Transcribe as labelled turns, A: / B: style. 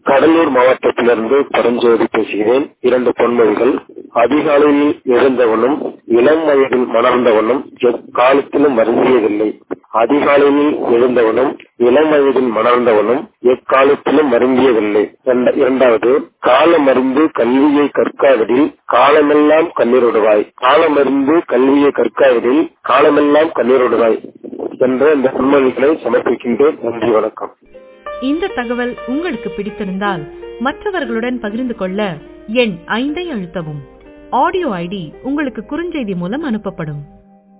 A: கடலூர் மாவட்டத்திலிருந்து பரஞ்சோதி பேசுகிறேன் இரண்டு பொன்மொழிகள் அதிகாலையில் எழுந்தவனும் இளம் வயதில் மணர்ந்தவனும் எக்காலத்திலும் வருந்தியதில்லை அதிகாலையில் எழுந்தவனும் இளம் வயதில் மணர்ந்தவனும் எக்காலத்திலும் வருந்தியதில்லை இரண்ட- இரண்டாவது காலமறிந்து கல்வியை கற்காவிடில் காலமெல்லாம் கண்ணீரோடுவாய் காலமறிந்து கல்வியை கற்காவிடில் காலமெல்லாம் கண்ணீரோடுவாய் என்ற இந்த பொன்மொழிகளை சமர்ப்பிக்கின்றேன் நன்றி வணக்கம்
B: இந்த தகவல் உங்களுக்கு பிடித்திருந்தால் மற்றவர்களுடன் பகிர்ந்து கொள்ள எண் ஐந்தை அழுத்தவும் ஆடியோ ஐடி உங்களுக்கு குறுஞ்செய்தி மூலம் அனுப்பப்படும்